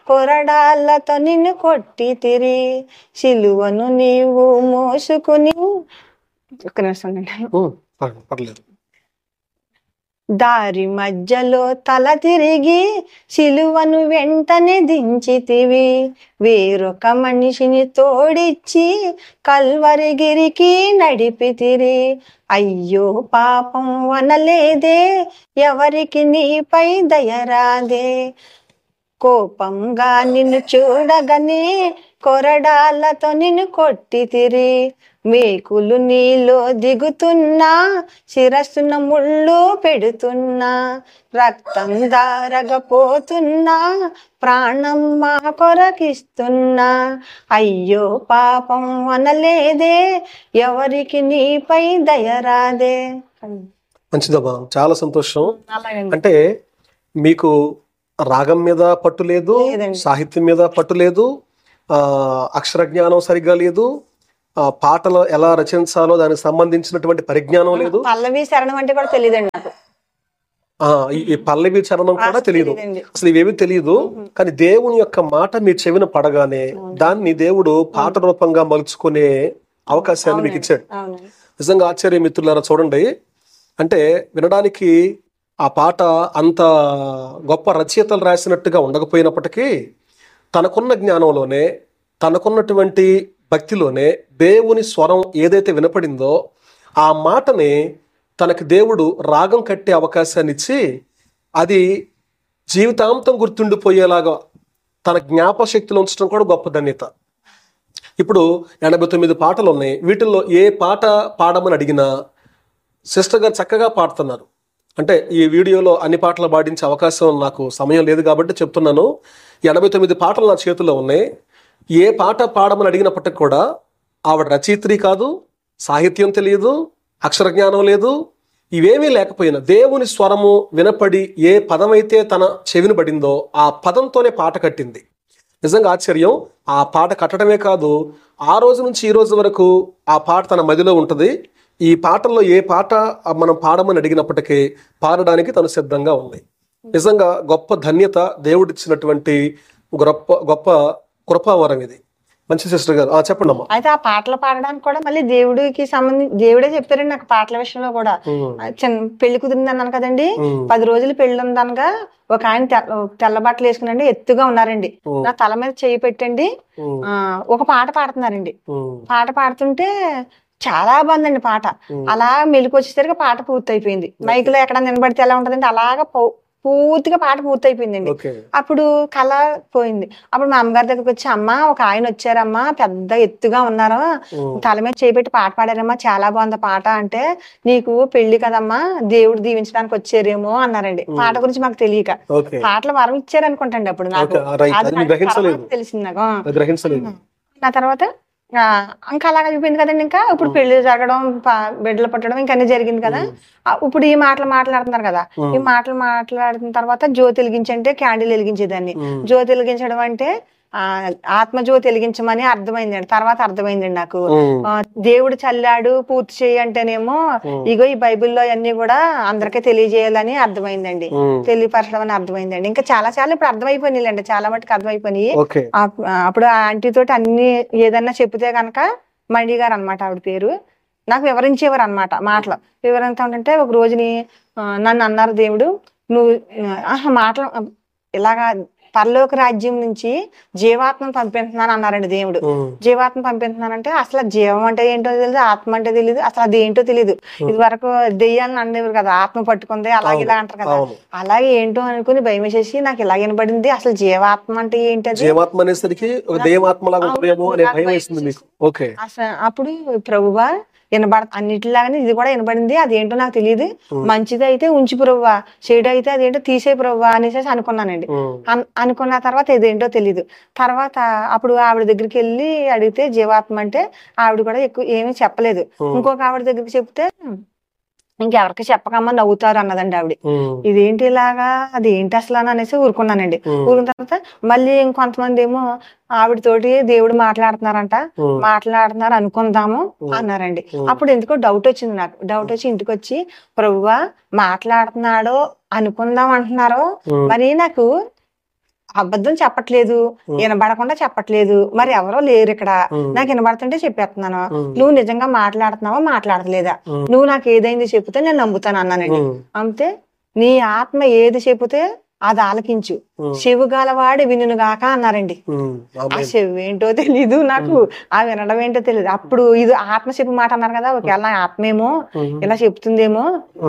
కొరడాలతో నిన్ను కొట్టితిరి సిలువను నీవు మోసుకుని ఒక్క నిమిషం ఉండండి. ఉమ్, పర్లేదు, పర్లేదు దారి మధ్యలో తల తిరిగి సిలువను వెంటనే దించితివి వేరొక మనిషిని తోడిచ్చి కల్వరిగిరికి నడిపితిరి అయ్యో పాపం వనలేదే ఎవరికి నీపై దయరాదే కోపంగా నిన్ను చూడగని కొరడాలతో నిన్ను కొట్టితిరి మేకులు నీలో దిగుతున్నా శిరస్సున ముళ్ళు పెడుతున్నా రక్తం దారగపోతున్నా ప్రాణం మా కొరకిస్తున్నా అయ్యో పాపం అనలేదే ఎవరికి నీపై దయరాదే మంచిదమ్మా చాలా సంతోషం అలాగండి అంటే మీకు రాగం మీద పట్టు లేదు లేదండి. సాహిత్యం మీద పట్టు లేదు ఆ అక్షర జ్ఞానం సరిగ్గా లేదు ఆ పాటలు ఎలా రచించాలో దానికి సంబంధించినటువంటి పరిజ్ఞానం లేదు పల్లవి శరణం అంటే కూడా తెలియదండి నాకు ఆ ఈ- ఈ పల్లవి చరణం కూడా అసలు తెలియదు తెలీదండి. అసలు ఇవేమీ తెలియదు కానీ దేవుని యొక్క మాట మీ చెవిన పడగానే దాన్ని దేవుడు పాట రూపంగా మలుచుకునే అవకాశాన్ని మీకు ఇచ్చాడు అవునండి నిజంగా ఆశ్చర్య మిత్రులారా చూడండి అంటే వినడానికి ఆ పాట అంత గొప్ప రచయితలు రాసినట్టుగా ఉండకపోయినప్పటికీ తనకున్న జ్ఞానంలోనే తనకున్నటువంటి భక్తిలోనే దేవుని స్వరం ఏదైతే వినపడిందో ఆ మాటని తనకి దేవుడు రాగం కట్టే అవకాశాన్ని ఇచ్చి అది జీవితాంతం గుర్తుండిపోయేలాగా తన జ్ఞాపశక్తిలో ఉంచడం కూడా గొప్ప ధన్యత ఇప్పుడు ఎనభై తొమ్మిది పాటలు ఉన్నాయి వీటిల్లో ఏ పాట పాడమని అడిగినా సిస్టర్ గారు చక్కగా పాడుతున్నారు అంటే ఈ వీడియోలో అన్ని పాటలు పాడించే అవకాశం నాకు సమయం లేదు కాబట్టి చెప్తున్నాను ఎనభై తొమ్మిది పాటలు నా చేతిలో ఉన్నాయి ఏ పాట పాడమని అడిగినప్పటికి కూడా ఆవిడ రచయిత్రి కాదు సాహిత్యం తెలియదు అక్షర జ్ఞానం లేదు ఇవేమీ లేకపోయినా దేవుని స్వరము వినపడి ఏ పదమైతే తన చెవిని పడిందో ఆ పదంతోనే పాట కట్టింది నిజంగా ఆశ్చర్యం ఆ పాట కట్టడమే కాదు ఆ రోజు నుంచి ఈ రోజు వరకు ఆ పాట తన మదిలో ఉంటుంది ఈ పాటల్లో ఏ పాట మనం పాడమని అడిగినప్పటికీ పాడడానికి తను సిద్ధంగా ఉంది నిజంగా గొప్ప ధన్యత దేవుడిచ్చినటువంటి గొప్ప గొప్ప కృపావరం ఇది మంచి సిస్టర్ గారు ఆ చెప్పండి అమ్మా అయితే ఆ పాటలు పాడడానికి కూడా మళ్ళీ దేవుడికి సంబంధించి దేవుడే చెప్పారండి నాకు పాటల విషయంలో కూడా ఉమ్, ఆ చిన్న పెళ్లి కుదిరింది అన్నాను కదండి ఉమ్, పది రోజులు పెళ్లి ఉందనగా ఒక ఆయన తెల్ల తెల్ల బట్టలు వేసుకునండి ఎత్తుగా ఉన్నారండి ఉమ్, నా తల మీద చేయి పెట్టండి ఉమ్, ఆ ఒక పాట పాడుతున్నారండి ఉమ్, పాట పాడుతుంటే చాలా బాగుందండి పాట ఉమ్. అలా మెలకు వచ్చేసరికి పాట పూర్తి అయిపోయింది మైక్ లో ఎక్కడ నిలబడితే ఎలా ఉంటదండి అలాగా పూ- పూర్తిగా పాట పూర్తి అయిపోయిందండి ఓకే అప్పుడు కళ పోయింది అప్పుడు మా అమ్మగారి దగ్గరికి వచ్చి అమ్మ ఒక ఆయన వచ్చారమ్మా పెద్ద ఎత్తుగా ఉన్నారు ఉమ్, తల మీద చేపెట్టి పాట పాడారమ్మా చాలా బాగుంది ఆ పాట అంటే నీకు పెళ్లి కదమ్మా దేవుడు దీవించడానికి వచ్చారేమో అన్నారండి పాట గురించి మాకు తెలియక ఓకే పాటలు వరం ఇచ్చారు అనుకుంటండి అప్పుడు నాకు ఓకే, రైట్. అది అది మీరు నాకు గ్రహించలేదు. తర్వాత తెలిసింది నాకు ఆ. అది గ్రహించలేదు ఆ తర్వాత ఆ, ఇంకా అలాగ అయిపోయింది కదండి ఇంకా ఇప్పుడు పెళ్లి జరగడం ప- బిడ్డలు పుట్టడం ఇంకా అన్ని జరిగింది కదా ఆ, ఇప్పుడు ఈ మాటలు మాట్లాడుతున్నారు కదా ఉమ్. ఈ మాటలు మాట్లాడిన తర్వాత జ్యోతి వెలిగించంటే క్యాండిల్ వెలిగించేదాన్ని ఉమ్, జ్యోతి వెలిగించడం అంటే ఆ ఆత్మజ్యోతి వెలిగించమని అర్థమైందండి తర్వాత అర్థమైందండి నాకు ఉమ్, ఆ, దేవుడు చల్లాడు పూర్తి చేయి అంటేనేమో ఉమ్, ఇగో ఈ బైబిల్లో అన్ని కూడా అందరికీ తెలియజేయాలని అర్థమైందండి ఉమ్, తెలియపరచడం అని అర్థమైందండి ఇంకా చాలా చాలా ఇప్పుడు అర్థమైపోయినాయి చాలా మటుకు అర్థమైపోయినాయి ఓకే అప్- ఆ, అప్పుడు ఆ ఆంటీ తోటి అన్ని ఏదన్నా చెప్తే కనుక మణి గారు అనమాట ఆవిడ పేరు నాకు వివరించేవారు అనమాట మాటలు వివరంతా ఉంటుంటే ఒక రోజుని ఆ, నన్ను అన్నారు దేవుడు నువ్వు ఆహా, మాటలు ఇలాగా పరలోక రాజ్యం నుంచి జీవాత్మను పంపిస్తున్నాను అన్నారండి దేవుడు ఉమ్, జీవాత్మ పంపిస్తున్నానంటే అసలు జీవం అంటే ఏంటో తెలియదు ఆత్మ అంటే తెలియదు అసలు అది ఏంటో తెలియదు ఇది వరకు దెయ్యాలను అనేవారు కదా ఆత్మ పట్టుకుంది అలాగే ఇలా అంటారు కదా అవును అలాగే ఏంటో అనుకుని భయం వేసేసి నాకు ఇలా వినబడింది అసలు జీవాత్మ అంటే ఏంటది జీవాత్మ అనేసరికి ఒక దైవాత్మలాగా ఉంటుందేమో అనే భయం వేస్తుంది మీకు ఓకే అసలు అప్పుడు ప్రభువా వినబడ అన్నిటిలాగానే ఇది కూడా వినబడింది అదేంటో నాకు తెలియదు ఉమ్. మంచిది అయితే ఉంచి ప్రభువా చెడు అయితే అదేంటో తీసే ప్రభువా అనేసి అనుకున్నానండి ఉమ్, అన్- అనుకున్న తర్వాత ఇదేంటో తెలీదు తర్వాత అప్పుడు ఆవిడ దగ్గరికి వెళ్ళి అడిగితే జీవాత్మ అంటే ఆవిడ కూడా ఎక్కువ ఏమీ చెప్పలేదు ఉమ్, ఇంకొక ఆవిడ దగ్గరికి చెప్తే ఇంకెవరికి చెప్పకమ్మా నవ్వుతారు అన్నదండి ఆవిడ ఉమ్, ఇదేంటి ఇలాగా అది ఏంటి అసలు అని అనేసి ఊరుకున్నానండి ఉమ్, ఊరిన తర్వాత మళ్ళీ ఇంకొంతమంది ఏమో ఆవిడతోటి దేవుడు మాట్లాడుతున్నారంట ఉమ్, మాట్లాడుతున్నారు అనుకుందాము ఉమ్. అన్నారండి ఉమ్. అప్పుడు ఎందుకో డౌట్ వచ్చింది నాకు డౌట్ వచ్చి ఇంటికి వచ్చి ప్రభువా మాట్లాడుతున్నాడో అనుకుందాం అంటున్నారో ఉమ్, మరి నాకు అబద్ధం చెప్పట్లేదు వినబడకుండా చెప్పట్లేదు మరి ఎవరో లేరు ఇక్కడ నాకు వినబడుతుంటే చెప్పేస్తున్నాను నువ్వు నిజంగా మాట్లాడుతున్నావా మాట్లాడలేదా నువ్వు నాకు ఏదైంది చెప్తే నేను నమ్ముతాను అన్నానండి అంతే నీ ఆత్మ ఏది చెబితే అది ఆలకించు చెవు గలవాడి వినును గాక అన్నారండి ఆ చెవు ఏంటో తెలీదు నాకు ఆ వినడం ఏంటో తెలియదు అప్పుడు ఇది ఆత్మ చెప్పు మాట అన్నారు కదా ఒకవేళ నా ఆత్మేమో ఇలా చెప్తుందేమో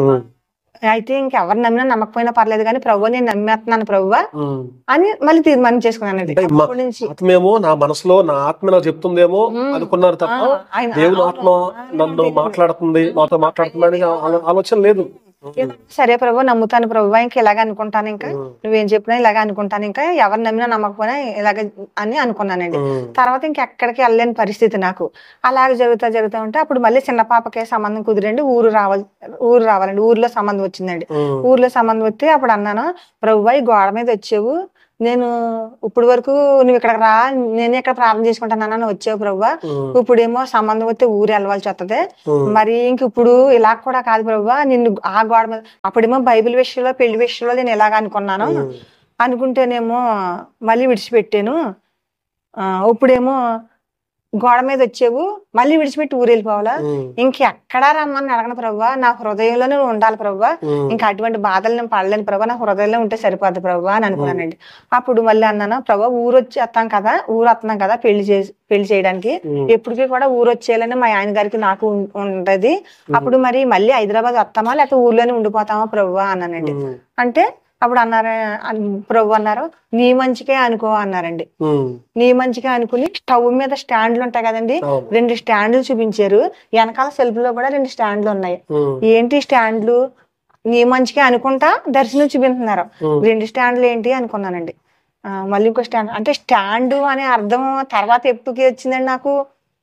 అయితే ఇంకెవరు నమ్మినా నమ్మకపోయినా పర్లేదు కానీ ప్రభు నేను నమ్మేస్తున్నాను ప్రభు అని మళ్ళీ తీర్మానం చేసుకున్నానండి అంటే మా- అప్పటి నుంచి ఆత్మేమో నా మనసులో నా ఆత్మ నాకు చెప్తుందేమో అనుకున్నారు తప్ప ఆ, ఆయన- దేవుని ఆత్మ నన్ను మాట్లాడుతుంది నాతో మాట్లాడుతుంది అని ఆ- ఆలోచన లేదు సరే ప్రభు నమ్ముతాను ప్రభు ఇంకా ఇలాగ అనుకుంటాను ఇంకా నువ్వేం చెప్పినా ఇలాగ అనుకుంటాను ఇంకా ఎవరు నమ్మినా నమ్మకపోయినా ఇలాగ అని అనుకున్నానండి తర్వాత ఇంకెక్కడికి వెళ్ళలేని పరిస్థితి నాకు అలాగ జరుగుతా జరుగుతా ఉంటే అప్పుడు మళ్ళీ చిన్న పాపకే సంబంధం కుదిరండి ఊరు రావాలి ఊరు రావాలండి ఊర్లో సంబంధం వచ్చిందండి ఊర్లో సంబంధం వస్తే అప్పుడు అన్నాను ప్రభు ఈ గోడ మీద వచ్చావు నేను ఇప్పుడు వరకు నువ్వు ఇక్కడ రా నేను ఇక్కడ ప్రార్థన చేసుకుంటాను అన్న వచ్చావు ప్రభు ఇప్పుడేమో సంబంధం వస్తే ఊరు వెళ్ళవలసి వస్తుంది మరి ఇంక ఇప్పుడు ఇలా కూడా కాదు ప్రభు నిన్ను ఆ గోడ మీద అప్పుడేమో బైబిల్ విషయంలో పెళ్లి విషయంలో నేను ఇలాగ అనుకున్నాను అనుకుంటేనేమో మళ్ళీ విడిచిపెట్టాను ఆ, ఇప్పుడేమో గోడ మీద వచ్చావు మళ్ళీ విడిచిపెట్టి ఊరు వెళ్ళిపోవాలా ఇంకెక్కడా రమ్మని అడగను ప్రభు నా హృదయంలోనే నువ్వు ఉండాలి ప్రభు ఇంకా అటువంటి బాధలు నేను పడలేను ప్రభు నా హృదయంలో ఉంటే సరిపోద్ది ప్రభు అని అనుకున్నానండి అప్పుడు మళ్ళీ అన్నాను ప్రభు ఊరు వచ్చి వస్తాం కదా ఊరు వస్తున్నాం కదా పెళ్లి చేసి పెళ్లి చేయడానికి ఎప్పటికీ కూడా ఊరు వచ్చేయాలని మా ఆయన గారికి నాకు ఉం- ఉంటది అప్పుడు మరి మళ్ళీ హైదరాబాద్ వస్తామా లేకపోతే ఊర్లోనే ఉండిపోతామా ప్రభు అన్నానండి అంటే అప్పుడు అన్నారు అన్- ప్రభు అన్నారు నీ మంచికే అనుకో అన్నారండి నీ మంచిగా అనుకుని స్టవ్ మీద స్టాండ్లు ఉంటాయి కదండి అవును. రెండు స్టాండ్లు చూపించారు వెనకాల సెల్ఫ్ లో కూడా రెండు స్టాండ్లు ఉన్నాయి ఏంటి స్టాండ్లు నీ మంచిగా అనుకుంటా దర్శనం చూపించుతున్నారు రెండు స్టాండ్లు ఏంటి అనుకున్నానండి ఆ, మళ్ళీ ఇంకో స్టాండ్ అంటే స్టాండ్ అనే అర్థం తర్వాత ఎప్పుడుకి వచ్చిందండి నాకు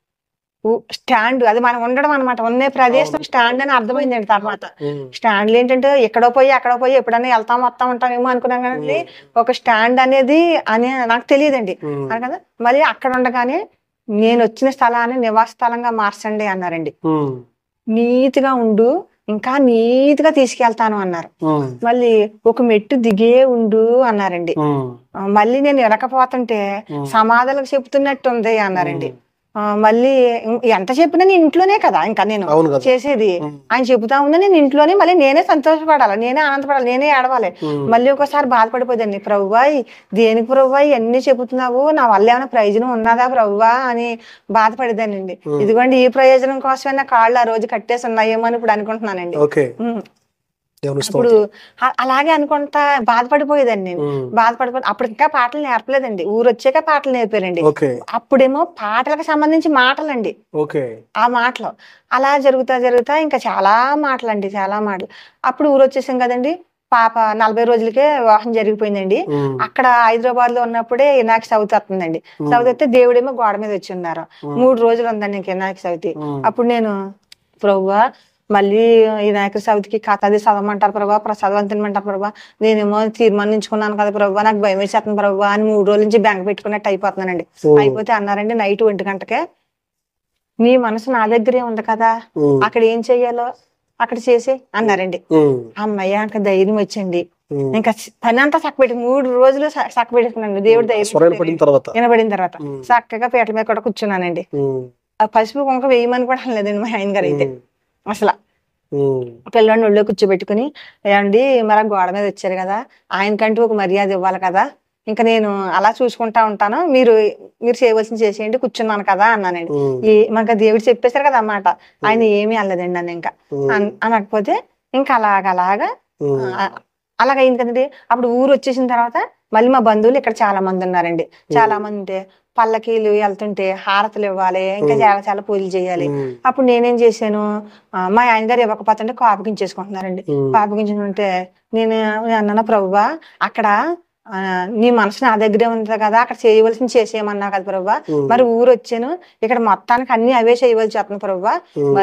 ఊ- స్టాండ్ అది మనం ఉండడం అనమాట ఉన్న ప్రదేశం స్టాండ్ అని అర్థమైందండి తర్వాత స్టాండ్లు ఏంటంటే ఎక్కడో పోయి అక్కడో పోయి ఎప్పుడైనా వెళ్తాం వస్తాం ఉంటామేమో అనుకున్నాం కానీ ఒక స్టాండ్ అనేది అని నాకు తెలియదండి అను కదా మళ్ళీ అక్కడ ఉండగానే నేను వచ్చిన స్థలాన్ని నివాస స్థలంగా మార్చండి అన్నారండి నీతిగా ఉండు ఇంకా నీతిగా తీసుకెళ్తాను అన్నారు మళ్ళీ ఒక మెట్టు దిగే ఉండు అన్నారండి ఆ, మళ్ళీ నేను వెనకపోతుంటే సమాధాలకు చెప్తున్నట్టుంది అన్నారండి ఆ, మళ్ళీ ఇం- ఎంత చెప్పినా నేను ఇంట్లోనే కదా ఇంకా నేను అవును కదా చేసేది ఆయన చెబుతా ఉన్నా నేను ఇంట్లోనే మళ్ళీ నేనే సంతోషపడాలి నేనే ఆనందపడాలి నేనే ఏడవాలి మళ్ళీ ఒకసారి బాధపడిపోదండి ప్రభువాయ్ దేనికి ప్రభువాయ్ అన్ని చెబుతున్నావు నా వల్ల ఏమైనా ప్రయోజనం ఉన్నదా ప్రభువా అని బాధపడేదానండి ఇదిగోండి ఈ ప్రయోజనం కోసమే నా కాళ్ళు ఆ రోజు కట్టేసి ఉన్నాయేమో అని ఇప్పుడు అనుకుంటున్నానండి ఓకే ఉమ్. దేవుని ఇప్పుడు స్తోత్రం. అ- అలాగే అనుకుంటా బాధపడిపోయేదండి నేను ఉమ్. బాధపడిపో అప్పుడు ఇంకా పాటలు నేర్పలేదండి ఊరు వచ్చాక పాటలు నేర్పారండి ఓకే అప్పుడేమో పాటలకు సంబంధించి మాటలండి ఓకే ఆ మాటలు అలా జరుగుతా జరుగుతా ఇంకా చాలా మాటలండి చాలా మాటలు అప్పుడు ఊరు వచ్చేసాం కదండి పాప నలభై రోజులకే వివాహం జరిగిపోయిందండి ఉమ్. అక్కడ హైదరాబాద్ లో ఉన్నప్పుడే వినాయక చవితి వస్తుందండి చవితి వస్తే దేవుడేమో గోడ మీద వచ్చి ఉన్నారు మూడు రోజులు ఉందండి ఇంక వినాయక చవితి ఉమ్. అప్పుడు నేను ప్రభువా మళ్ళీ వినాయక చవితికి కథ అది చదవమంటారు ప్రభా ప్రసాదం తినమంటారు ప్రభా నేనేమో తీర్మానించుకున్నాను కదా ప్రభా నాకు భయం వేసేస్తుంది ప్రభా అని మూడు రోజుల నుంచి బ్యాంక్ పెట్టుకున్నట్టు అయిపోతున్నానండి ఉమ్. అయిపోతే అన్నారండి నైట్ ఒంటి గంటకే నీ మనసు నా దగ్గరే ఉంది కదా ఉమ్. అక్కడ ఏం చెయ్యాలో అక్కడ చేసే అన్నారండి ఉమ్. అమ్మయ్య ఇంకా ధైర్యం వచ్చింది ఉమ్. ఇంకా పని అంతా చక్కబెట్టి మూడు రోజులు చ- చక్కబెట్టుకున్నాను దేవుడి స్వరం ధైర్యం పడిన తర్వాత వినబడిన తర్వాత ఉమ్. చక్కగా పీటల మీద కూడా కూర్చున్నానండి ఉమ్. ఆ పసుపు కుంక వేయమని కూడా అనలేదండి మా ఆయన గారు అయితే అసలు ఉమ్. పిల్లవాడిని ఒళ్ళో కూర్చోబెట్టుకుని ఏమండి మరి ఆ గోడ మీద వచ్చారు కదా ఆయనకంటూ ఒక మర్యాద ఇవ్వాలి కదా ఇంకా నేను అలా చూసుకుంటా ఉంటాను మీరు మీరు చేయవలసింది చేసేయండి కూర్చున్నాను కదా అన్నానండి ఉమ్. ఈ మనకు దేవుడు చెప్పేశారు కదా అన్నమాట ఆయన ఏమీ అనలేదండి నన్ను ఇంకా ఉమ్. అన్- అనకపోతే ఇంకా అలాగ అలాగా ఉమ్. ఆ- అలాగైంది కదండి అప్పుడు ఊరు వచ్చేసిన తర్వాత మళ్ళీ మా బంధువులు ఇక్కడ చాలా మంది ఉన్నారండి చాలా మంది ఉంటే పల్లకీలు వెళ్తుంటే హారతులు ఇవ్వాలి ఇంకా చాలా చాలా పూజలు చేయాలి ఉమ్. అప్పుడు నేనేం చేశాను ఆ, మా ఆయన గారు ఇవ్వకపోతుంటే కోపగించేసుకుంటున్నారండి ఉమ్. కోపగించుకుంటే నేను అన్నాను ప్రభువా అక్కడ ఆ, నీ మనసు నా దగ్గరే ఉంది కదా అక్కడ చేయవలసింది చేసేయమన్నావు కదా ప్రభువా ఉమ్. మరి ఊరు వచ్చాను ఇక్కడ మొత్తానికి అన్ని అవే చేయవలసి వస్తుంది ప్రభువా ఉమ్. మరి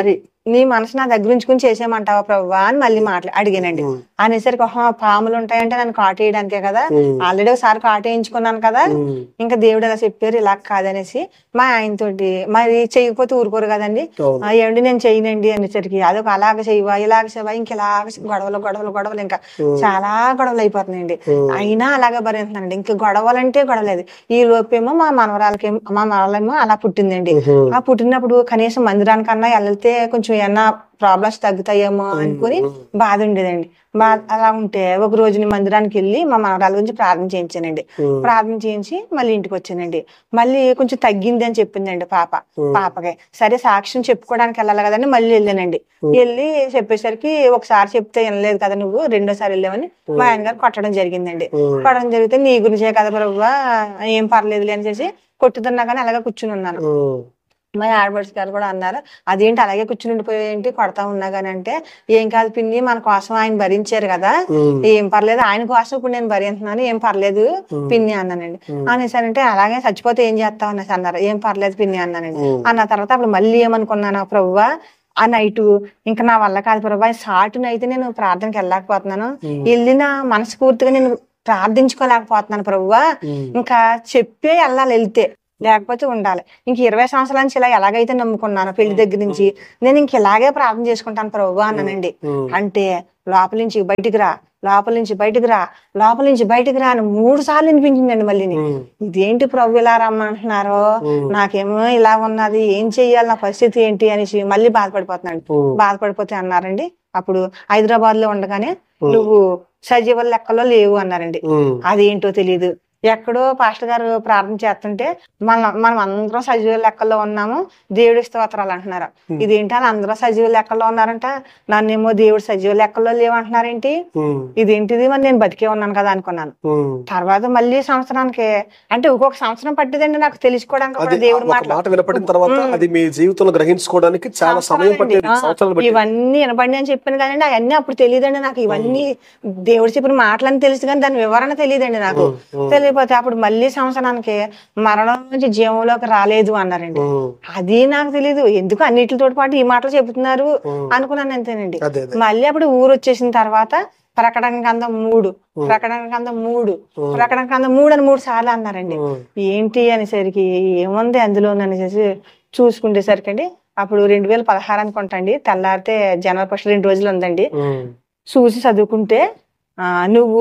నీ మనసు నా దగ్గర ఉంచుకుని చేసేయమంటావా ప్రభువా అని మళ్ళీ మాట్లా అడిగానండి ఉమ్. అనేసరికి "ఆహా, పాములు ఉంటాయంటే నన్ను కాటేయడానికే కదా ఉమ్. ఆల్రెడీ ఒకసారి కాటేయించుకున్నాను కదా ఉమ్. ఇంకా దేవుడు అలా చెప్పారు ఇలా కాదనేసి మా ఆయనతోటి మరి చేయకపోతే ఊరుకోరు కదండి అవును. "ఆ, ఏమండి నేను చేయనండి అనేసరికి అదొక అలాగ చేయవా ఇలాగ చేయవా ఇంకెలాగ చెయ్యవా?" గొడవలు గొడవలు గొడవలు ఇంకా చాలా గొడవలు అయిపోతున్నాయండి ఉమ్. అయినా అలాగే భరించానండి ఇంకా గొడవలంటే గొడవలేదు ఈ లోపేమో మా మనవరాలకి మా మనవరాలేమో అలా పుట్టిందండి ఉహు. ఆ పుట్టినప్పుడు కనీసం మందిరానికన్నా వెళ్తే కొంచెం ఏమన్నా ప్రాబ్లమ్స్ తగ్గుతాయేమో అనుకుని బాధ ఉండేదండి బాధ అలా ఉంటే ఒక రోజు నేను మందిరానికి వెళ్ళి మా మనవరాల గురించి ప్రార్థన చేయించానండి ఉమ్. ప్రార్థన చేయించి మళ్ళీ ఇంటికి వచ్చానండి మళ్ళీ కొంచెం తగ్గింది అని చెప్పిందండి పాప పాపకి సరే సాక్ష్యం చెప్పుకోవడానికి వెళ్ళాలి కదండి మళ్ళీ వెళ్ళానండి వెళ్ళి చెప్పేసరికి ఒకసారి చెప్తే వినలేదు కదా నువ్వు రెండోసారి వెళ్ళామని మా ఆయన గారు కొట్టడం జరిగిందండి ఉమ్. కొట్టడం జరిగితే నీ గురించే కదా ప్రభువా ఏం పర్లేదులే అని చేసి కొట్టుతున్నా కానీ అలాగే కూర్చుని ఉన్నాను ఉమ్. మా ఆడబడిచి గారు కూడా అన్నారు అదేంటి అలాగే కూర్చుని ఉండిపోయేంటి కొడతా ఉన్నా కానీ అంటే ఏం కాదు పిన్ని మన కోసం ఆయన భరించారు కదా ఉమ్. ఏం పర్లేదు ఆయన కోసం ఇప్పుడు నేను భరించున్నాను ఏం పర్లేదు పిన్ని అన్నానండి అనేసానంటే అలాగే చచ్చిపోతే ఏం చేస్తావు అనేసి అన్నారు ఏం పర్లేదు పిన్ని అన్నానండి ఉమ్. అన్న తర్వాత అప్పుడు మళ్ళీ ఏమనుకున్నాను ప్రభువా ఆ నైట్ ఇంకా నా వల్ల కాదు ప్రభా సాటునైతే నేను ప్రార్థనకి వెళ్ళలేకపోతున్నాను వెళ్ళిన మనస్ఫూర్తిగా నేను ప్రార్థించుకోలేకపోతున్నాను ప్రభువా ఉమ్. ఇంకా చెప్పే వెళ్ళాలి వెళ్తే లేకపోతే ఉండాలి ఇంక ఇరవై సంవత్సరాల నుంచి ఇలా ఎలాగైతే నమ్ముకున్నాను పెళ్లి దగ్గర నుంచి నేను ఇంక ఇలాగే ప్రార్థన చేసుకుంటాను ప్రభు అన్నానండి ఉమ్. అంటే లోపల నుంచి బయటికి రా లోపల నుంచి బయటికి రా లోపల నుంచి బయటికి రా అని మూడు సార్లు వినిపించిందండి మళ్ళీ ఉమ్. ఇదేంటి ప్రభు ఇలా రమ్మంటున్నారు నాకేమో ఇలా ఉన్నది ఏం చెయ్యాలి నా పరిస్థితి ఏంటి అనేసి మళ్ళీ బాధపడిపోతున్నాడు ఉమ్. బాధపడిపోతే అన్నారండి అప్పుడు హైదరాబాద్ లో ఉండగానే నువ్వు సజీవ లెక్కలో లేవు అన్నారండి ఉమ్. అదేంటో తెలియదు ఎక్కడో పాస్టర్ గారు ప్రార్థన చేస్తుంటే మనం మనం అందరం సజీవ లెక్కల్లో ఉన్నాము దేవుడి స్తోత్రాలు అంటున్నారు ఇదేంటి అని అందరూ సజీవ లెక్కల్లో ఉన్నారంట నన్నేమో దేవుడు సజీవ లెక్కల్లో లేవంటున్నారేంటి ఉమ్. ఇదేంటిది మరి నేను బతికే ఉన్నాను కదా అనుకున్నాను ఉమ్. తర్వాత మళ్ళీ సంవత్సరానికి అంటే ఒక్కొక్క సంవత్సరం పట్టిందండి నాకు తెలుసుకోవడానికి కూడా అది దేవుడి ఒక మాటలు మాట వినపడిన తర్వాత అది మీ జీవితంలో గ్రహించుకోవడానికి చాలా సమయం పట్టేది ఆ, సంవత్సరాలు పట్టేది ఇవన్నీ వినపడి అని చెప్పాను కానీ అవన్నీ అప్పుడు తెలియదండి నాకు ఇవన్నీ దేవుడు చెప్పిన మాటలని తెలుసు కానీ దాని వివరణ తెలియదండి నాకు తెలియపోతే అప్పుడు మళ్ళీ సంవత్సరానికి మరణం నుంచి జీవంలోకి రాలేదు అన్నారండి ఉమ్. అది నాకు తెలియదు ఎందుకు అన్నిటితో పాటు ఈ మాటలు చెబుతున్నారు అనుకున్నాను అంతేనండి అదే అదే మళ్ళీ అప్పుడు ఊరు వచ్చేసిన తర్వాత ప్రకటన గ్రంథం మూడు ప్రకటన గ్రంథం మూడు ప్రకటన గ్రంథం మూడు అని మూడు సార్లు అన్నారండి ఉమ్. ఏంటి అనేసరికి ఏముంది అందులో అనేసి చూసుకునేసరికి అండి అప్పుడు రెండు వేల పదహారు అనుకుంటండి తెల్లారితే జనవరి ఫస్ట్ రెండు రోజులు ఉందండి ఉమ్. చూసి చదువుకుంటే ఆ నువ్వు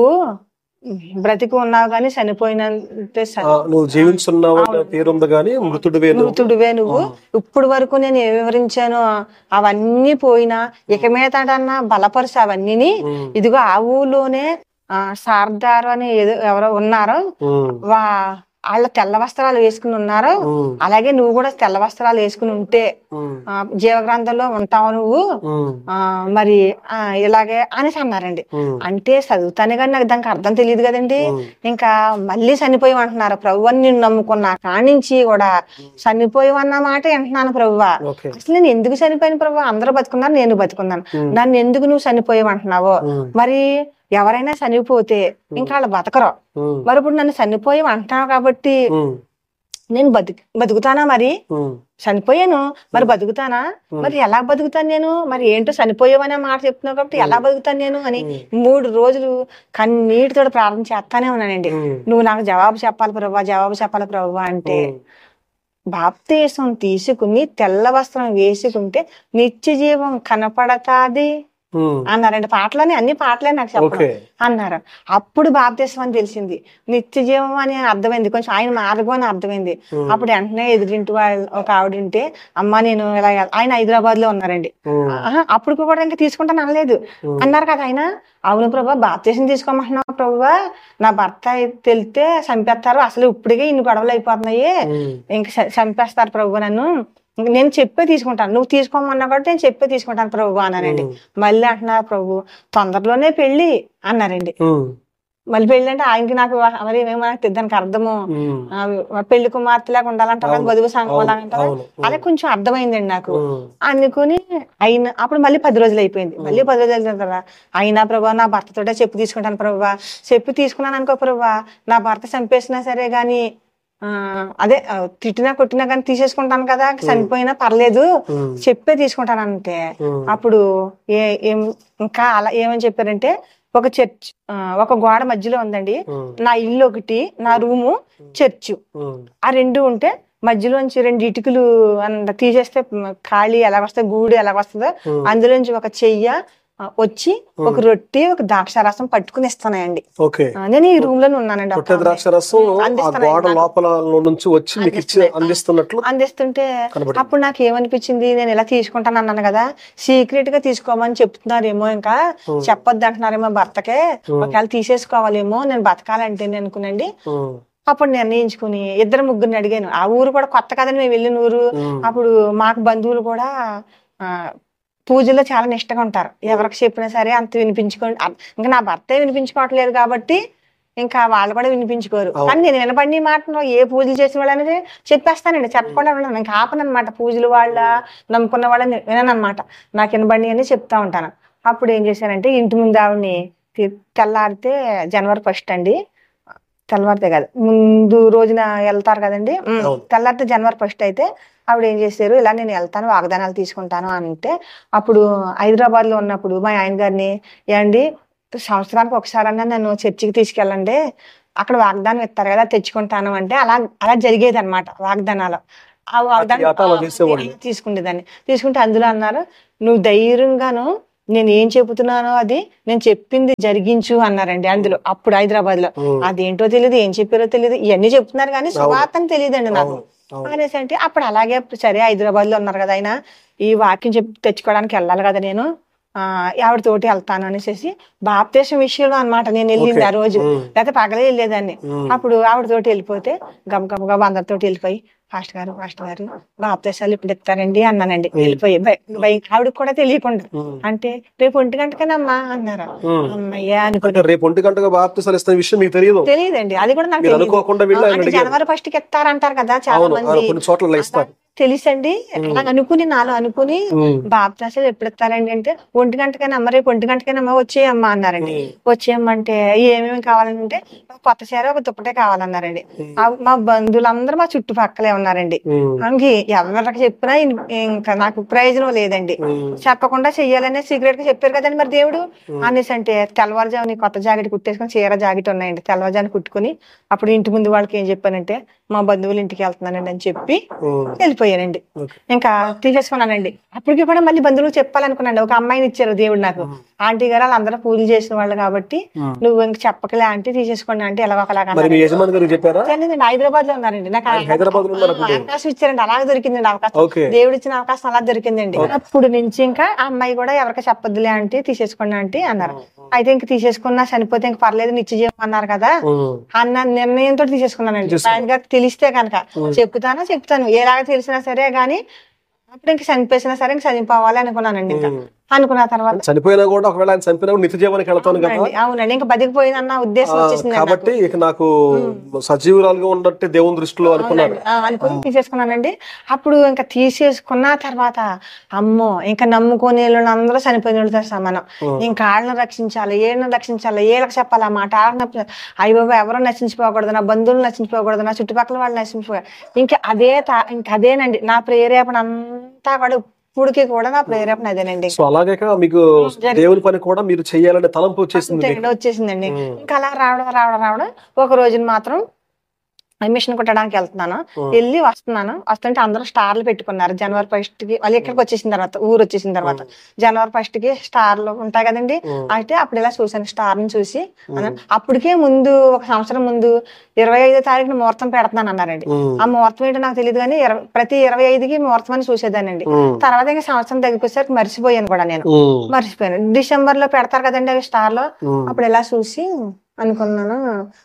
బ్రతికి ఉన్నావు కానీ చనిపోయినంతే స- ఆ, నువ్వు జీవించున్నావు అన్న పేరుంది కానీ మృతుడివే నువ్వు మృతుడివే నువ్వు ఇప్పుడు వరకు నేను ఏం వివరించాను అవన్నీ పోయినా ఇక మీదటన్నా బలపరుసు అవన్నీని ఉమ్. ఇదిగో ఆ ఊళ్ళోనే ఆ సార్దారు అని ఏదో ఎవరో ఉన్నారో ఉమ్. వా వాళ్ళ తెల్ల వస్త్రాలు వేసుకుని ఉన్నారో ఉమ్. అలాగే నువ్వు కూడా తెల్ల వస్త్రాలు వేసుకుని ఉంటే ఉమ్. ఆ, జీవగ్రంథంలో ఉంటావు నువ్వు ఉమ్. ఆ మరి ఆ, ఇలాగే అనేసి అన్నారండి ఉమ్. అంటే చదువుతానే కానీ నాకు దానికి అర్థం తెలియదు కదండి ఉమ్. ఇంకా మళ్ళీ చనిపోయి అంటున్నారు ప్రభు అని నేను నమ్ముకున్నా కానించి కూడా చనిపోయి అన్న మాట వింటున్నాను ప్రభువా ఓకే అసలు నేను ఎందుకు చనిపోయాను ప్రభు అందరూ బతుకున్నారు నేను బతుకున్నాను ఉమ్. నన్ను ఎందుకు నువ్వు చనిపోయావు అంటున్నావో ఉమ్. మరి ఎవరైనా చనిపోతే ఇంకా వాళ్ళు బతకరు ఉమ్. మరి ఇప్పుడు నన్ను చనిపోయి అంటున్నావు కాబట్టి ఉమ్. నేను బతుకు బతుకుతానా మరి ఉమ్. చనిపోయాను మరి బతుకుతానా మరి ఎలా బతుకుతాను నేను మరి ఏంటో చనిపోయావనే మాట చెప్తున్నావు కాబట్టి ఎలా బతుకుతాను నేను అని మూడు రోజులు కన్నీటితో ప్రార్థన చేస్తానే ఉన్నానండి ఉమ్. నువ్వు నాకు జవాబు చెప్పాలి ప్రభా జవాబు చెప్పాలి ప్రభా అంటే ఉమ్. బాప్తీసం తీసుకుని తెల్ల వస్త్రం వేసుకుంటే నిత్య జీవం కనపడతాది ఉమ్. అన్నారండి పాటలని అన్ని పాటలే నాకు చెప్పడం ఓకే అన్నారు అప్పుడు బాప్తీసం అని తెలిసింది నిత్య జీవం అని అర్థమైంది కొంచెం ఆయన మార్గం అని అర్థమైంది అప్పుడు వెంటనే ఎదురింటి వాళ్ళు ఒక ఆవిడ ఉంటే అమ్మ నేను ఇలా ఆయన హైదరాబాద్ లో ఉన్నారండి ఉమ్. ఆహా, అప్పుడు కూడా ఇంకా తీసుకుంటాను అనలేదు అన్నారు కదా ఆయన అవును ప్రభా బాప్తీసం తీసుకోమంటున్నావు ప్రభువా నా భర్త తెలితే చంపేస్తారు అసలు ఇప్పటికే ఇన్ని గొడవలు అయిపోతున్నాయి ఉమ్. ఇంక చ- చంపేస్తారు ప్రభు నన్ను ఇంక నేను చెప్పే తీసుకుంటాను నువ్వు తీసుకోమన్నా కాబట్టి నేను చెప్పే తీసుకుంటాను ప్రభు అన్నారండి మళ్ళీ అంటున్నారు ప్రభు తొందరలోనే పెళ్లి అన్నారండి ఉమ్. మళ్ళీ పెళ్లి అంటే ఆయనకి నాకు వా- మరి ఏమో నాకు తె- దానికి అర్థము ఉమ్. ఆ, పెళ్లి కుమార్తెలాగా ఉండాలంటారు కదా, వధువు సంఘం లాగా అంటారా అవును. అలా కొంచెం అర్థమైందండి నాకు ఉమ్. అనుకుని అయిన అప్పుడు మళ్ళీ పది రోజులు అయిపోయింది మళ్ళీ పది రోజులు అయిన తర్వాత అయినా ప్రభా నా భర్తతోటే చెప్పు తీసుకుంటాను ప్రభా చెప్పు తీసుకున్నాను అనుకో ప్రభా నా భర్త చంపేసినా సరే గాని ఆ, అదే ఆ, తిట్టినా కొట్టినా కానీ తీసేసుకుంటాను కదా చనిపోయినా పర్లేదు ఉమ్, చెప్పే తీసుకుంటానంటే ఉమ్, అప్పుడు ఏ ఏం ఇంకా అలా ఏమని చెప్పారంటే ఒక చర్చ్ ఆ, ఒక గోడ మధ్యలో ఉందండి ఉమ్, నా ఇల్లు ఒకటి నా రూము చర్చ్ ఉమ్, ఆ రెండు ఉంటే మధ్యలోంచి రెండు ఇటుకలు అంత తీసేస్తే మ, ఖాళీ ఎలాగొస్తుంది గూడు ఎలాగొస్తుందో ఉమ్. అందులోంచి ఒక చెయ్య ఆ, వచ్చి ఒక రొట్టి ఒక ద్రాక్షారసం పట్టుకుని ఇస్తానండి ఓకే ఆ, నేను ఈ రూమ్ లోనే ఉన్నానండి ఒక రొట్టె ద్రాక్ష రసం ఆ అందిస్తున్నాయి గోడ లోపల నుంచి వచ్చి మీకు ఇచ్చి అందిస్తున్నట్లు అందిస్తుంటే కనబడింది. అప్పుడు నాకు ఏమనిపించింది నేను ఇలా తీసుకుంటాను అన్నాను కదా సీక్రెట్ గా తీసుకోమని చెప్తున్నారేమో ఇంకా చెప్పొద్దు అంటున్నారేమో భర్తకే ఒకవేళ తీసేసుకోవాలేమో నేను బతకాలంటే నేను అనుకునండి ఉమ్, అప్పుడు నిర్ణయించుకుని ఇద్దరు ముగ్గురిని అడిగాను ఆ ఊరు కూడా కొత్త కదండి మేము వెళ్ళిన ఊరు ఉమ్, అప్పుడు మాకు బంధువులు కూడా ఆ పూజలో చాలా నిష్టగా ఉంటారు ఎవరికి చెప్పినా సరే అంత వినిపించుకోండి అ- ఇంకా నా భర్తే వినిపించుకోవట్లేదు కాబట్టి ఇంకా వాళ్ళు కూడా వినిపించుకోరు కానీ నేను వినపడిన మాటలో ఏ పూజలు చేసిన వాళ్ళు అనేది చెప్పేస్తానండి చెప్పకుండా ఉండను ఇంకా ఆపనమాట పూజలు వాళ్ళ నమ్ముకున్న వాళ్ళని వినను అనమాట నాకు వినబడి అని చెప్తా ఉంటాను అప్పుడు ఏం చేశానంటే ఇంటి ముందు ఆవిడని తి- తెల్లారితే జనవరి ఫస్ట్ అండి తెల్లవారితే కాదు ముందు రోజున వెళ్తారు కదండి ఉమ్, అవును. తెల్లారితే జనవరి ఫస్ట్ అయితే ఆవిడ ఏం చేశారు ఇలా నేను వెళ్తాను వాగ్దానాలు తీసుకుంటాను అంటే అప్పుడు హైదరాబాద్ లో ఉన్నప్పుడు మా ఆయన గారిని ఏమండి సంవత్సరానికి ఒకసారన్నా నన్ను చర్చికి తీసుకెళ్ళండి అక్కడ వాగ్దానం ఇస్తారు కదా తెచ్చుకుంటాను అంటే అలా అలా జరిగేది అనమాట వాగ్దానాలు ఆ వాగ్దానం ఏటా అలా చేసేవాళ్ళు. తీసుకునేదాన్ని తీసుకుంటే అందులో అన్నారు నువ్వు ధైర్యంగాను నేను ఏం చెబుతున్నానో అది నేను చెప్పింది జరిగించు అన్నారండి అందులో అప్పుడు హైదరాబాద్ లో ఉమ్, అదేంటో తెలియదు ఏం చెప్పారో తెలియదు ఇవన్నీ చెప్తున్నారు కానీ సువార్తని తెలియదండి నాకు అవును, అవును. అనేసి అంటే అప్పుడు అలాగే సరే హైదరాబాద్ లో ఉన్నారు కదా ఆయన ఈ వాక్యం చెప్పి తెచ్చుకోవడానికి వెళ్ళాలి కదా నేను ఆ ఆవిడ తోటి వెళ్తాను అనేసి బాప్తేశం విషయంలో అన్నమాట నేను వెళ్ళింది ఆ రోజు ఉమ్, లేకపోతే పగలే వెళ్ళేదాన్ని ఉమ్, అప్పుడు ఆవిడ తోటి వెళ్ళిపోతే గబ గబ గబ అందరితోటి వెళ్ళిపోయి ఫాస్ట్ గారు ఫాస్ట్ గారు బాప్తేశాలు ఇప్పుడు ఇస్తారండి అన్నానండి వెళ్ళిపోయి బై- బై- ఆవిడకి కూడా తెలియకుండా ఉమ్, అంటే రేపు ఒంటి గంటకనమ్మా అన్నారు ఉమ్. అమ్మయ్యా అనుకో అంటే రేపు ఒంటి గంటగా బాప్తిసాలు ఇస్తున్న విషయం మీకు తెలియదు తెలియదండి అది కూడా నాకు మీరు తెలియదు అనుకోకుండా వెళ్ళి ఆయన అంటే అడిగారు జనవరి ఫస్ట్ కి ఇస్తారంటారు కదా చాలా అవును మంది అవును, కొన్ని చోట్ల ఇలా ఇస్తారు తెలుసండి అలా అనుకుని నాలో అనుకుని ఉమ్, బాప్తాసాలు ఎప్పుడు ఇస్తారండి అంటే ఒంటి గంటకైనా అమ్మ రేపు ఒంటి గంటకైనా అమ్మ వచ్చేయమ్మా అన్నారండి ఉమ్, వచ్చేయమ్మంటే ఏమేమి కావాలంటే ఒక కొత్త చీర ఒక దుప్పటే కావాలన్నారండి ఉమ్, ఆ మా బంధువులందరూ మా చుట్టుపక్కలే ఉన్నారండి ఉమ్, అంగి ఎవరికి చెప్పినా ఇన్- ఇంకా నాకు ప్రయోజనం లేదండి ఉమ్, చెప్పకుండా చెయ్యాలనే సీక్రెట్ గా చెప్పారు కదండి మరి దేవుడు అనేసి అంటే తెల్లవారుజాముని కొత్త జాకెట్ కుట్టేసుకొని చీర జాకెట్ ఉన్నాయండి తెల్లవారుజామున కుట్టుకుని అప్పుడు ఇంటి ముందు వాళ్ళకి ఏం చెప్పానంటే మా బంధువుల ఇంటికి వెళ్తున్నానండి అని చెప్పి ఉమ్, వెళ్ళిపోయానండి ఓకే. ఇంకా తీసేసుకున్నానండి అప్పటికి కూడా మళ్ళీ బంధువులకు చెప్పాలనుకున్నాను ఒక అమ్మాయిని ఇచ్చారు దేవుడు నాకు ఆంటీ గారు వాళ్ళందరూ పూజలు చేసిన వాళ్ళు కాబట్టి ఉమ్. నువ్వు ఇంక చెప్పకలే ఆంటీ తీసేసుకోండి అంటే ఎలా ఒకలాగా మరి మీ యజమాని గారికి చెప్పారా తెలియదండి హైదరాబాద్ లో ఉన్నారండి నాకు ఆయన హైదరాబాద్ లో ఉన్నారు ఆ, అవకాశం ఇచ్చారండి అలాగే దొరికిందండి అవకాశం ఓకే దేవుడు ఇచ్చిన అవకాశం అలా దొరికిందండి అప్పుడు నుంచి ఇంకా ఆ అమ్మాయి కూడా ఎవరికి చెప్పొద్దులే ఆంటీ తీసేసుకోండి ఆంటీ అన్నారు అయితే ఇంక తీసేసుకున్నా చనిపోతే ఇంక పర్లేదు నిత్య జీవం అన్నారు కదా ఉమ్, అన్న నిర్ణయంతో తీసేసుకున్నానండి ఆయన గారికి తెలిస్తే కనుక చెప్తానా చెప్తాను ఎలాగ తెలిసినా సరే గానీ అప్పుడు ఇంక చనిపోయినా సరే ఇంక చనిపోవాలి అనుకున్నానండి ఇంకా ఉమ్. అనుకున్న తర్వాత చనిపోయినా కూడా ఒకవేళ ఆయన చనిపోయినా కూడా నిత్య జీవానికి వెళ్తాను కదా అవునండి, అవునండి ఇంకా బతికిపోయిన ఉద్దేశం ఆ, వచ్చేసింది కాబట్టి ఇక నాకు సజీవురాలుగా ఉన్నట్టే దేవుని దృష్టిలో అనుకున్నాడు ఆ, అనుకుని తీసేసుకున్నానండి అప్పుడు ఇంకా తీసేసుకున్న తర్వాత అమ్మో ఇంకా నమ్ముకొని వాళ్ళని అందరూ చనిపోయిన వాళ్ళతో సమానం ఉం. ఇంకా వాళ్ళని రక్షించాలి ఏళ్ళని రక్షించాలి ఏళ్ళకి చెప్పాలి ఆ మాట వాళ్ళని అయ్య బాబా ఎవరు నశించిపోకూడదు నా బంధువులు నశించిపోకూడదు నా చుట్టుపక్కల వాళ్ళు నశించిపోకూడదు ఇంకా అదే తా- ఇంకా అదేనండి నా ప్రేరేపణ అంతా కూడా ఇప్పుడుకి కూడా నా ప్రేరేపణ అదేనండి సో అలాగే మీకు దేవుని పని కూడా మీరు చెయ్యాలనే తలంపు వచ్చేసింది మీకు. తెగడ వచ్చేసిందండి ఉం. ఇంకా అలా రావడం రావడం రావడం ఒక రోజున మాత్రం మిషన్ కుట్టడానికి వెళ్తున్నాను ఉం. వెళ్ళి వస్తున్నాను వస్తుంటే అందరూ స్టార్లు పెట్టుకున్నారు జనవరి ఫస్ట్ కి వాళ్ళు ఇక్కడికి వచ్చేసిన తర్వాత ఊరు వచ్చేసిన తర్వాత జనవరి ఫస్ట్ కి స్టార్లు ఉంటాయి కదండి ఉం. అయితే అప్పుడు ఇలా చూసాను స్టార్ ని చూసి అన్నాను. అప్పటికే ముందు ఒక సంవత్సరం ముందు ఇరవై ఐదో తారీఖున ముహూర్తం పెడుతున్నాను అన్నారండి ఉం. ఆ ముహూర్తం ఏంటో నాకు తెలియదు కానీ ఇరవై- ప్రతి ఇరవై ఐదుకి ముహూర్తం అని చూసేదానండి ఉం. తర్వాత ఇంకా సంవత్సరం దగ్గరికి వచ్చేసరికి మర్చిపోయాను కూడా నేను ఉం. మర్చిపోయాను డిసెంబర్ లో పెడతారు కదండి అవి స్టార్ లో ఉం. అప్పుడు ఇలా చూసి అనుకున్నాను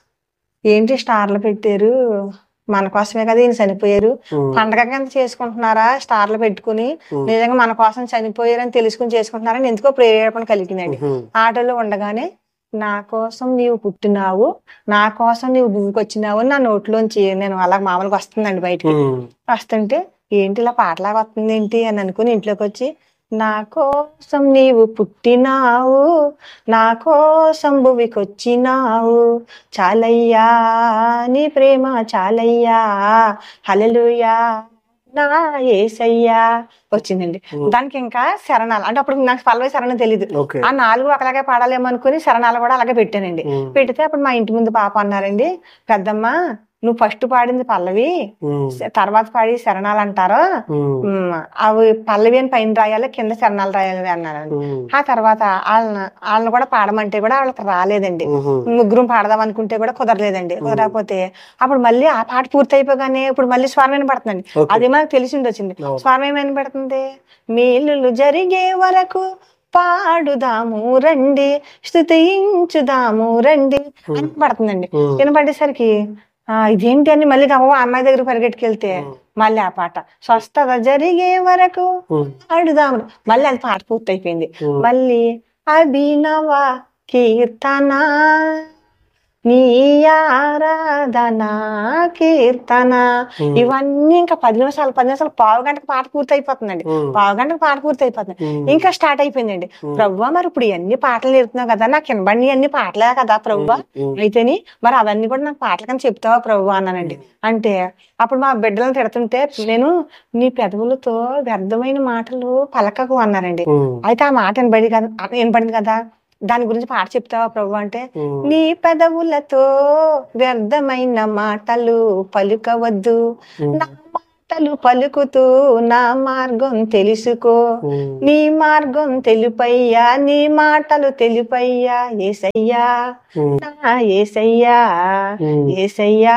ఏంటి స్టార్లు పెట్టారు మన కోసమే కదా ఈయన చనిపోయారు ఉం. పండగ కింద చేసుకుంటున్నారా స్టార్లు పెట్టుకుని ఉం. నిజంగా మన కోసం చనిపోయారని తెలుసుకుని చేసుకుంటున్నారని ఎందుకో ప్రేరేపణ కలిగిందండి ఉం. ఆటోలో ఉండగానే నా కోసం నీవు పుట్టినావు నా కోసం నీవు భూమికి వచ్చినావు అని నా నోట్లోంచి నేను అలా మామూలుగా వస్తుందండి బయటికి ఉం. వస్తుంటే ఏంటి ఇలా పాటలాగా వస్తుంది ఏంటి అని అనుకుని ఇంట్లోకి వచ్చి నా కోసం నీవు పుట్టినావు నా కోసం భువికొచ్చినావు చాలయ్యా నీ ప్రేమ చాలయ్యా హల్లెలూయా నా ఏసయ్యా వచ్చిందండి ఉమ్. దానికి ఇంకా శరణాలు అంటే అప్పుడు నాకు పల్లవి శరణం తెలియదు ఓకే ఆ నాలుగు ఒకలాగే పాడాలేమో అనుకుని శరణాలు కూడా అలాగే పెట్టానండి ఉమ్. పెడితే అప్పుడు మా ఇంటి ముందు పాప అన్నారండి పెద్దమ్మ నువ్వు ఫస్ట్ పాడింది పల్లవి ఉమ్. తర్వాత పాడి శరణాలు అంటారు ఉమ్. ఉమ్, అవి పల్లవి అని పైన రాయాలి కింద శరణాలు రాయాలి అన్నారండి ఉమ్. ఆ తర్వాత వాళ్ళని వాళ్ళని కూడా పాడమంటే కూడా వాళ్ళకి రాలేదండి ఉహు. ముగ్గురం పాడదాం అనుకుంటే కూడా కుదరలేదండి కుదరకపోతే అప్పుడు మళ్ళీ ఆ పాట పూర్తి అయిపోగానే ఇప్పుడు మళ్ళీ స్వరం పడుతుందండి ఓకే. అది మనకు తెలిసింది వచ్చింది అవును. స్వరం ఏమైనా పెడుతుంది మేలులు జరిగే వరకు పాడుదాము రండి స్థుతించుదాము రండి అని పడుతుందండి ఉమ్. వినపడేసరికి ఆ ఇదేంటి అని మళ్ళీ గవ్వ అమ్మాయి దగ్గర పరిగెట్టుకెళ్తే మళ్ళీ ఆ పాట స్వస్థత జరిగే వరకు ఉమ్. పాడుదాము మళ్ళీ అది పాట పూర్తి అయిపోయింది ఉమ్. మళ్ళీ అభినవ కీర్తన నీ ఆరాధన కీర్తన ఉమ్. ఇవన్నీ ఇంకా పది నిమిషాలు పది నిమిషాలు పావు గంటకు పాట పూర్తి అయిపోతుందండి ఉమ్. పావు గంటకు పాట పూర్తి అయిపోతుంది ఉమ్. ఇంకా స్టార్ట్ అయిపోయిందండి ప్రవ్వా మరి ఇప్పుడు ఎన్ని పాటలు నేర్పుతున్నావు కదా నాకు వినబడి అన్ని పాటలే కదా ప్రవ్వా ఉమ్. అయితేని మరి అవన్నీ కూడా నాకు పాటలు కానీ చెప్తావా ప్రభు అన్నానండి అంటే అప్పుడు మా బిడ్డలను తిడుతుంటే నేను నీ పెదవులతో వ్యర్థమైన మాటలు పలకకు అన్నారండి ఉమ్. అయితే ఆ మాట వినబడి కదా వినపడింది కదా దాని గురించి పాట చెప్తావా ప్రభు అంటే ఉమ్. నీ పెదవులతో వ్యర్థమైన మాటలు పలుకవద్దు ఉమ్. నా మాటలు పలుకుతూ నా మార్గం తెలుసుకో ఉమ్. నీ మార్గం తెలుపయ్యా నీ మాటలు తెలుపయ్యా ఏసయ్యా ఉమ్. నా ఏసయ్యా ఉమ్. ఏసయ్యా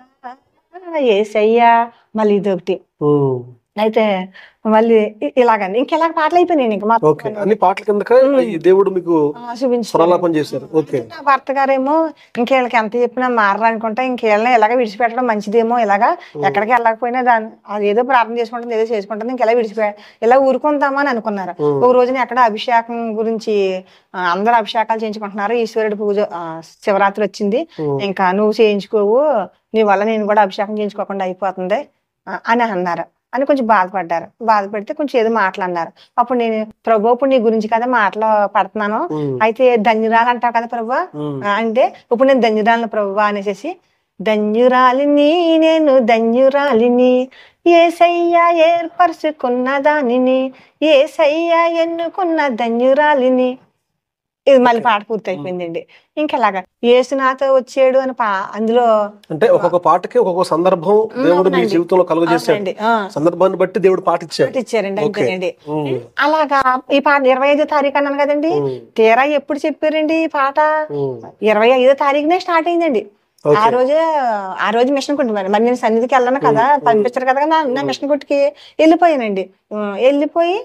ఏసయ్యా మళ్ళీ ఇదొకటి ఉమ్. అయితే మళ్ళీ ఇ- ఇలాగండి ఇంకెలాగ పాటలు అయిపోయినాయి ఇంకా మా ఓకే అన్ని పాటల కిందక ఈ దేవుడు మీకు ఆ, చూపించు స్వరాలాపన చేశారు ఓకే నా భర్త గారేమో ఇంకేళ్ళకి ఎంత చెప్పినా మారనుకుంటా ఇంకేళ్ళని ఇలాగ విడిచిపెట్టడం మంచిదేమో ఇలాగా ఎక్కడికి వెళ్ళకపోయినా దాన్ని అది ఏదో ప్రార్థన చేసుకుంటుంది ఏదో చేసుకుంటుంది ఇంకెలా విడిచిపె ఇలా ఊరుకుందామా అని అనుకున్నారు ఉమ్. ఒక రోజున ఎక్కడ అభిషేకం గురించి ఆ, అందరూ అభిషేకాలు చేయించుకుంటున్నారు ఈశ్వరుడు పూజ ఆ, శివరాత్రి వచ్చింది ఉమ్. ఇంకా నువ్వు చేయించుకోవు నీ వల్ల నేను కూడా అభిషేకం చేయించుకోకుండా అయిపోతుంది ఆ, అని అన్నారు అని కొంచెం బాధపడ్డారు బాధపడితే కొంచెం ఏదో మాటలు అన్నారు అప్పుడు నేను ప్రభు ఇప్పుడు నీ గురించి కదా మాటలు పడుతున్నాను ఉమ్. అయితే ధన్యురాలు అంటావు కదా ప్రభు ఉమ్. అంటే ఇప్పుడు నేను ధన్యురాలను ప్రభు అనేసి ధన్యురాలిని నేను ధన్యురాలిని ఏసయ్య ఏర్పరచుకున్న దానిని ఏసయ్య ఎన్నుకున్న ధన్యురాలిని ఇది మళ్ళీ పాట పూర్తి అయిపోయిందండి ఇంకెలాగా ఏసునాథ వచ్చాడు అని పా అందులో అంటే ఒక్కొక్క పాటకి ఒక్కొక్క సందర్భం దేవుడు మీ అవునండి. జీవితంలో కలుగజేశాడు అవునండి, ఆ, సందర్భాన్ని బట్టి దేవుడు పాట ఇచ్చాడు పాట ఇచ్చారండి ఓకే. అంతేనండి ఉమ్. అలాగా ఈ పాట ఇరవై ఐదో తారీఖు అన్నాను కదండి ఉమ్. తీరా ఎప్పుడు చెప్పారండి ఈ పాట ఉమ్. ఇరవై ఐదో తారీఖునే స్టార్ట్ అయిందండి ఓకే. ఆ రోజే ఆ రోజు మిషన్ కుట్టి మరి మరి నేను సన్నిధికి వెళ్ళను కదా పంపించారు కదా నా నా మిషన్ కుట్టికి వెళ్ళిపోయానండి ఉం, వెళ్ళిపోయి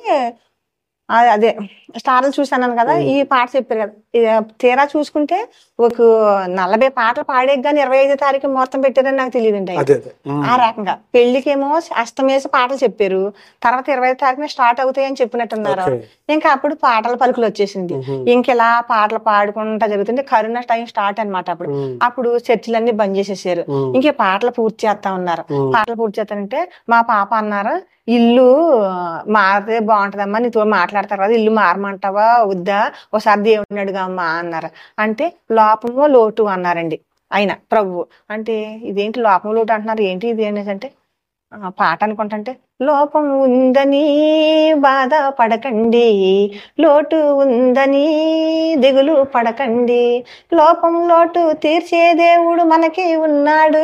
ఆ, అదే స్టార్లు చూసాను కదా ఈ పాట చెప్పారు కదా ఇక తీరా చూసుకుంటే ఒక నలభై పాటలు పాడే కానీ ఇరవై ఐదో తారీఖు ముహూర్తం పెట్టారని నాకు తెలియదండి అదే అదే ఉమ్. ఆ రకంగా పెళ్లికేమో అస్తమేసి పాటలు చెప్పారు తర్వాత ఇరవై ఐదు తారీఖున స్టార్ట్ అవుతాయని చెప్పినట్టున్నారు ఓకే. ఇంకా అప్పుడు పాటల పలుకులు వచ్చేసింది మ్మ్. ఇంకెలా పాటలు పాడుకుంటా జరుగుతుంటే కరోనా టైం స్టార్ట్ అన్నమాట అప్పుడు ఉమ్. అప్పుడు చర్చిలన్నీ బంద్ చేసేసారు ఉమ్. ఇంకే పాటలు పూర్తి చేస్తా ఉన్నారు ఉమ్. పాటలు పూర్తి చేస్తానంటే మా పాప అన్నారు ఇల్లు మారితే బాగుంటదమ్మా నీతో మాట్లాడతారు కదా ఇల్లు మారమంటావా వద్దా ఒకసారి దేవుడిని అడుగమ్మా అన్నారు అంటే లోపము లోటు అన్నారండి ఆయన ప్రభు అంటే ఇదేంటి లోపం లోటు అంటున్నారు ఏంటి ఇది అనేసి అంటే ఆ, పాట అనుకుంటుంటే లోపం ఉందని బాధ పడకండి లోటు ఉందని దిగులు పడకండి లోపం లోటు తీర్చే దేవుడు మనకి ఉన్నాడు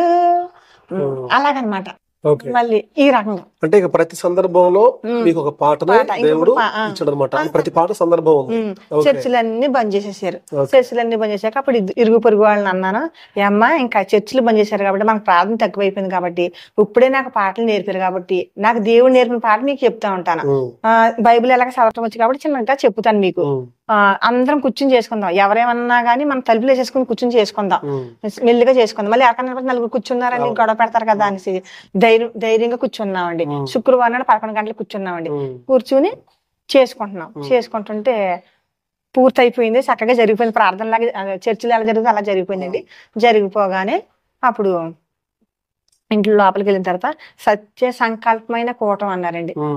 అలాగనమాట ఓకే మళ్ళీ ఈ రకంగా అంటే ఇక ప్రతి సందర్భంలో ఉమ్. మీకు ఒక పాటను పాట, ఇంకొక దేవుడు పా- ఆ. ఇచ్చాడు అనమాట ప్రతి పాట సందర్భం ఉంది ఉమ్, ఓకే. చర్చిలన్నీ బంద్ చేసేసారు ఓకే. చర్చిలన్నీ బంద్ చేశాక అప్పుడు ఇద్దు- ఇరుగు పొరుగు వాళ్ళని అన్నాను ఏమ్మా ఇంకా చర్చిలు బంద్ చేశారు కాబట్టి మనకు ప్రార్థన తక్కువైపోయింది కాబట్టి ఇప్పుడే నాకు పాటలు నేర్పారు కాబట్టి నాకు దేవుడు నేర్పిన పాట మీకు చెప్తా ఉంటాను ఉమ్. ఆ, బైబిల్ ఎలాగ చదవటం వచ్చి కాబట్టి చిన్నగా చెప్తాను మీకు ఉమ్. ఆ, అందరం కూర్చుని చేసుకుందాం ఎవరేమన్నా కానీ మనం తలుపులు వేసేసుకుని కూర్చుని చేసుకుందాం ఉమ్. మెల్లిగా చేసుకుందాం మళ్ళీ ఎక్కడ నిలబడి నలుగురు కూర్చున్నారని గొడవ పెడతారు కదా అనేసి ధైర్యం ధైర్యంగా కూర్చున్నామండి ఉమ్. శుక్రవారం నాడు పదకొండు గంటలకు కూర్చున్నామండి ఉమ్. కూర్చుని చేసుకుంటున్నాం ఉమ్. చేసుకుంటుంటే పూర్తి అయిపోయింది చక్కగా జరిగిపోయింది ప్రార్థన లాగా అదే చర్చిలో ఎలా జరుగుతుందో అలా జరిగిపోయిందండి జరిగిపోగానే అప్పుడు ఇంట్లో లోపలికి వెళ్ళిన తర్వాత సత్య సంకల్పమైన కూటం అన్నారండి ఉమ్.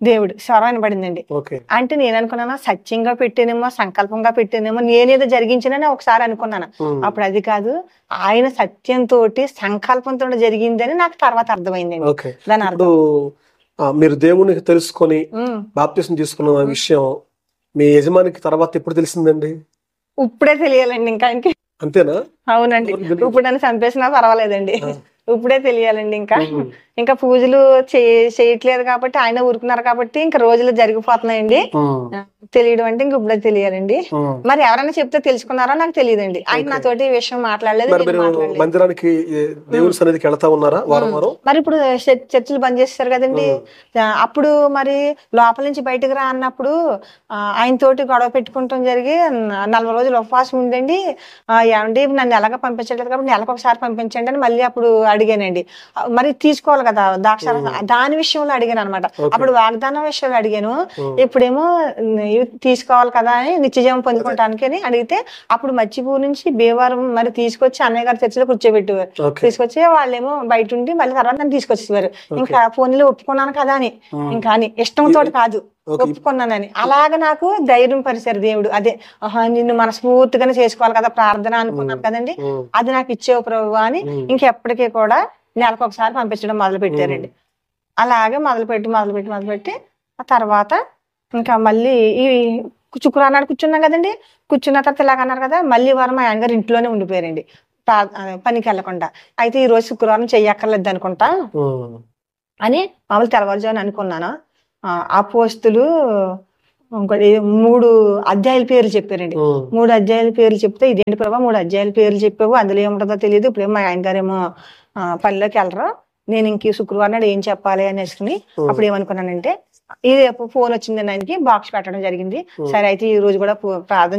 దేవుడు స్వరం వినబడిందండి ఓకే అంటే నేను అనుకున్నాను సత్యంగా పెట్టానేమో సంకల్పంగా పెట్టానేమో నేనేదో జరిగించానని ఒకసారి అనుకున్నాను ఉమ్. అప్పుడు అది కాదు ఆయన సత్యంతో సంకల్పంతో జరిగిందని నాకు తర్వాత అర్థమైందండి ఓకే దాని అర్థం ఇప్పుడు ఆ, మీరు దేవునికి తెలుసుకొని ఉమ్. బాప్తిసం తీసుకున్న విషయం మీ యజమానికి తర్వాత ఎప్పుడు తెలిసిందండి ఇప్పుడే తెలియాలండి ఇంకా ఆయనకి అంతేనా అవునండి ఎవరికి తెలియదు? ఇప్పుడు నన్ను చంపేసినా పర్వాలేదండి ఆ. ఇప్పుడే తెలియాలండి ఇంకా ఉమ్. ఇంకా పూజలు చే- చేయట్లేదు కాబట్టి ఆయన ఊరుకున్నారు కాబట్టి ఇంకా రోజులు జరిగిపోతున్నాయండి ఉమ్. తెలియడం అంటే ఇంక ఇప్పుడే తెలియాలండి ఉమ్. మరి ఎవరైనా చెప్తే తెలుసుకున్నారో నాకు తెలియదండి ఆయన నాతోటి ఈ విషయం మాట్లాడలేదు మరి నేను మీరు మాట్లాడలేదు. మందిరానికి ఏ, దేవుని సన్నిధికి వెళ్తా ఉన్నారా వారం వారం మరి ఇప్పుడు చర్చ్- చర్చిలు బంద్ చేస్తారు కదండి ఆ, అప్పుడు మరి లోపల నుంచి బయటకు రా అన్నప్పుడు ఆ, ఆయన తోటి గొడవ పెట్టుకుంటాం జరిగి న- నలభై రోజులు ఉపవాసం ఉండండి ఆ, ఏమండి నన్ను ఎలాగ పంపించట్లేదు కాబట్టి నెలకు ఒకసారి పంపించండి అని మళ్ళీ అప్పుడు అడిగానండి ఆ, మరి తీసుకోవాలి కదా దాక్ష దాని విషయంలో అడిగాను అనమాట అప్పుడు వాగ్దానం విషయంలో అడిగాను ఇప్పుడేమో ఉమ్, ఇవి తీసుకోవాలి కదా అని నిత్యజీవం పొందుకోవటానికి అని అడిగితే అప్పుడు మచ్చిపూర్ నుంచి భీమవరం మరి తీసుకొచ్చి అన్నయ్య గారి చర్చిలో కూర్చోబెట్టేవారు ఓకే తీసుకొచ్చి వాళ్ళేమో బయట ఉండి మళ్ళీ తర్వాత నన్ను తీసుకొచ్చేవారు ఇంకా ఫోన్లో ఒప్పుకున్నాను కదా అని ఇంకా అని ఇష్టంతో కాదు ఒప్పుకున్నానని అలాగ నాకు ధైర్యం పరిచారు దేవుడు అదే ఆహా నిన్ను మనస్ఫూర్తిగానే చేసుకోవాలి కదా ప్రార్థన అనుకున్నాను కదండి ఉమ్. అది నాకు ఇచ్చేవు ప్రభు అని ఇంకెప్పటికీ కూడా నెలకు ఒకసారి పంపించడం మొదలు పెట్టారండి అలాగే మొదలుపెట్టి మొదలుపెట్టి మొదలుపెట్టి ఆ తర్వాత ఇంకా మళ్ళీ ఈ శుక్రవారం నాడు కూర్చున్నాం కదండి కూర్చున్న తర్వాత ఇలాగ అన్నారు కదా మళ్ళీ వారం మా ఆయనగారు ఇంట్లోనే ఉండిపోయారండి ప్రా- ఆ, పనికి వెళ్ళకుండా అయితే ఈ రోజు శుక్రవారం చెయ్యక్కర్లేదు అనుకుంటా ఉమ్. అని మామూలు తెల్లవారుజామున అనుకున్నాను ఆ, ఆ పోస్టులు ఇంకోటి మూడు అధ్యాయుల పేర్లు చెప్పారండి ఉమ్. మూడు అధ్యాయుల పేర్లు చెప్తే ఇదేంటి ప్రభా మూడు అధ్యాయుల పేర్లు చెప్పావు అందులో ఏముంటుందో తెలియదు ఇప్పుడు మా ఆయన గారేమో ఆ, పనిలోకి వెళ్ళరు నేను ఇంక ఈ శుక్రవారం నాడు ఏం చెప్పాలి అనేసుకుని అప్పుడు ఏమనుకున్నానంటే ఇది ఫోన్ వచ్చింది ఆయనకి బాక్స్ పెట్టడం జరిగింది సరే అయితే ఈ రోజు కూడా పో- ప్రార్థన